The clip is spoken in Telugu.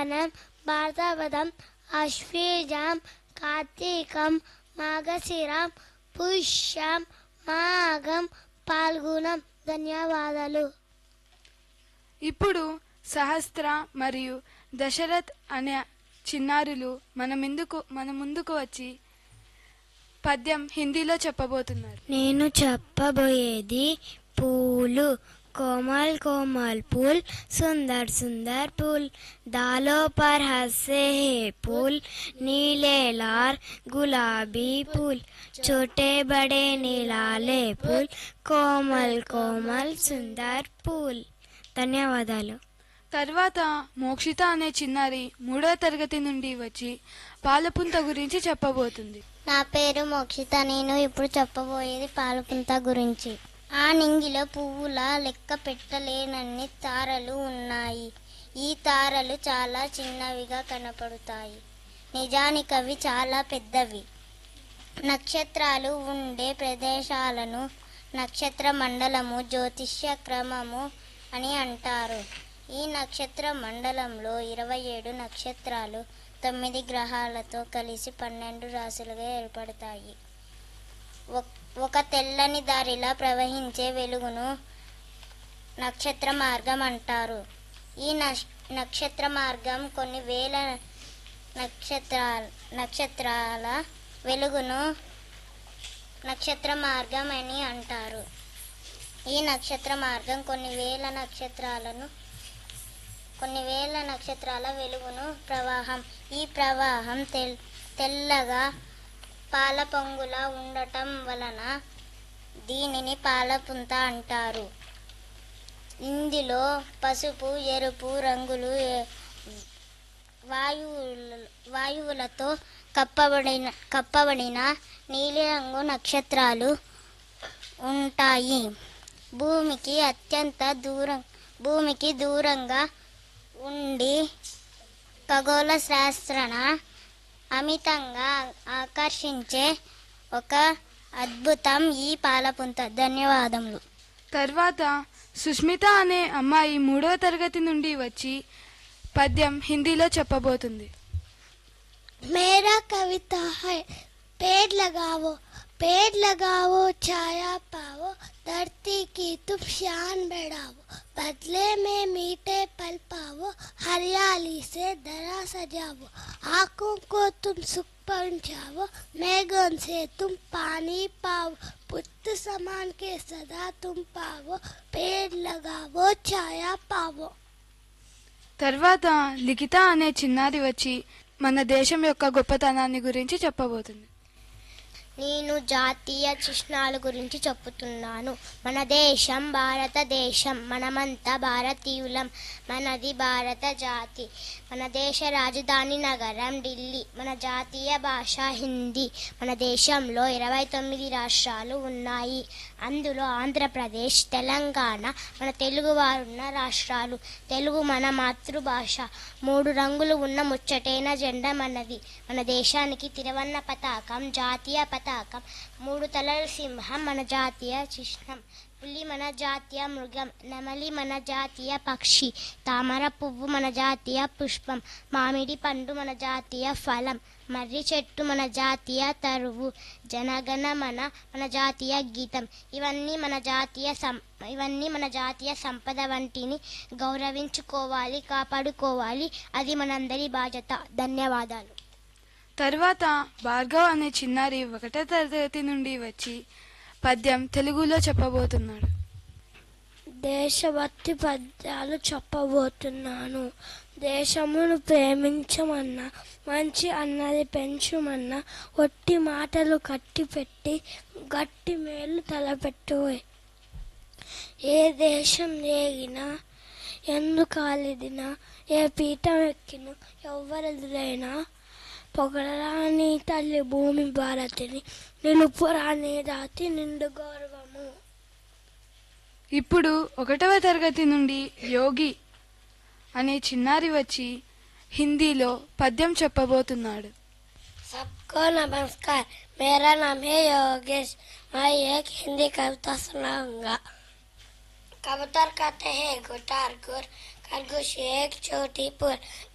శ్రవణం భారతపదం అశ్వీజం కార్తీకం మాఘశిరం పుష్యం మాఘం పాల్గొనం ధన్యవాదాలు ఇప్పుడు సహస్ర మరియు దశరథ్ అనే చిన్నారులు మన ముందుకు మన ముందుకు వచ్చి పద్యం హిందీలో చెప్పబోతున్నారు నేను చెప్పబోయేది పూలు कोमल कोमल फूल सुंदर सुंदर फूल दालों पर हंसे हैं फूल नीले लाल गुलाबी फूल छोटे बड़े नीलाले फूल कोमल कोमल सुंदर फूल ధన్యవాదాలు తర్వాత మోక్షిత అనే చిన్నారి మూడో తరగతి నుండి వచ్చి పాలపుంత గురించి చెప్పబోతుంది నా పేరు మోక్షిత నేను ఇప్పుడు చెప్పబోయేది పాలపుంత గురించి ఆ నింగిలో పువ్వుల లెక్క పెట్టలేనన్ని తారలు ఉన్నాయి ఈ తారలు చాలా చిన్నవిగా కనపడుతాయి నిజానికి అవి చాలా పెద్దవి నక్షత్రాలు ఉండే ప్రదేశాలను నక్షత్ర మండలము జ్యోతిష్య క్రమము అని అంటారు ఈ నక్షత్ర మండలంలో ఇరవై ఏడు నక్షత్రాలు తొమ్మిది గ్రహాలతో కలిసి పన్నెండు రాశులుగా ఏర్పడతాయి ఒక్- ఒక తెల్లని దారిలా ప్రవహించే వెలుగును నక్షత్ర మార్గం అంటారు ఈ నక్ష- నక్షత్ర మార్గం కొన్ని వేల నక్షత్రాల నక్షత్రాల వెలుగును నక్షత్ర మార్గం అని అంటారు ఈ నక్షత్ర మార్గం కొన్ని వేల నక్షత్రాలను కొన్ని వేల నక్షత్రాల వెలుగును ప్రవాహం ఈ ప్రవాహం తెల్ తెల్లగా పాల పొంగులా ఉండటం వలన దీనిని పాలపుంత అంటారు ఇందులో పసుపు ఎరుపు రంగులు ఏ- వాయువుల వాయువులతో కప్పబడిన కప్పబడిన నీలిరంగు నక్షత్రాలు ఉంటాయి భూమికి అత్యంత దూరం భూమికి దూరంగా ఉండి ఖగోళ శాస్త్రన అమితంగా ఆకర్షించే ఒక అద్భుతం ఈ పాలపుంత ధన్యవాదములు తర్వాత సుష్మిత అనే అమ్మాయి మూడో తరగతి నుండి వచ్చి పద్యం హిందీలో చెప్పబోతుంది मेरा कविता है पेड़ लगाओ पेड़ लगाओ छाया पाओ धरती की तुम शान बढ़ाओ बदले में मीठे पल पाओ हरियाली से दरा सजाओ आंखों को तुम सुख पहुंचाओ मेघों से तुम पानी पाओ पुत्र समान के सदा तुम पाओ पेड़ लगाओ छाया पाओ తర్వాత లిఖిత అనే చిన్నారి వచ్చి మన దేశం యొక్క గొప్పతనాన్ని గురించి చెప్పబోతుంది నేను జాతీయ చిహ్నాల గురించి చెప్పుతున్నాను మన దేశం భారతదేశం మనమంతా భారతీయులం మనది భారత జాతి మన దేశ రాజధాని నగరం ఢిల్లీ మన జాతీయ భాష హిందీ మన దేశంలో ఇరవై తొమ్మిది రాష్ట్రాలు ఉన్నాయి అందులో ఆంధ్రప్రదేశ్ తెలంగాణ మన తెలుగువారున్న రాష్ట్రాలు తెలుగు మన మాతృభాష మూడు రంగులు ఉన్న ముచ్చటైన జెండా మనది మన దేశానికి తిరవన్న పతాకం జాతీయ పతాకం మూడు తలల సింహం మన జాతీయ చిహ్నం పులి మన జాతీయ మృగం నెమలి మన జాతీయ పక్షి తామర పువ్వు మన జాతీయ పుష్పం మామిడి పండు మన జాతీయ ఫలం మర్రి చెట్టు మన జాతీయ తరువు జనగణ మన మన జాతీయ గీతం ఇవన్నీ మన జాతీయ సం ఇవన్నీ మన జాతీయ సంపద వంటిని గౌరవించుకోవాలి కాపాడుకోవాలి అది మనందరి బాధ్యత ధన్యవాదాలు తర్వాత భార్గవ్ అనే చిన్నారి ఒకటో తరగతి నుండి వచ్చి పద్యం తెలుగులో చెప్పబోతున్నాడు దేశభక్తి పద్యాలు చెప్పబోతున్నాను దేశమును ప్రేమించమన్నా మంచి అన్నది పెంచుమన్నా ఒట్టి మాటలు కట్టిపెట్టి గట్టి మేలు తలపెట్టువే ఏ దేశం ఏగినా ఎందుకాలిదినా ఏ పీఠం ఎక్కినా ఎవ్వరెదురైనా పొగడరాని తల్లి భూమి భారతిని నిలుపురాని దాతి నిండు గౌరవము ఇప్పుడు ఒకటవ తరగతి నుండి యోగి అనే చిన్నారి వచ్చి హిందీలో పద్యం చెప్పబోతున్నాడు सबको नमस्कार मेरा नाम है योगेश मैं एक हिंदी कविता सुनाऊंगा कबूतर कहते हैं गुटार गुर खरगोश एक छोटी पुर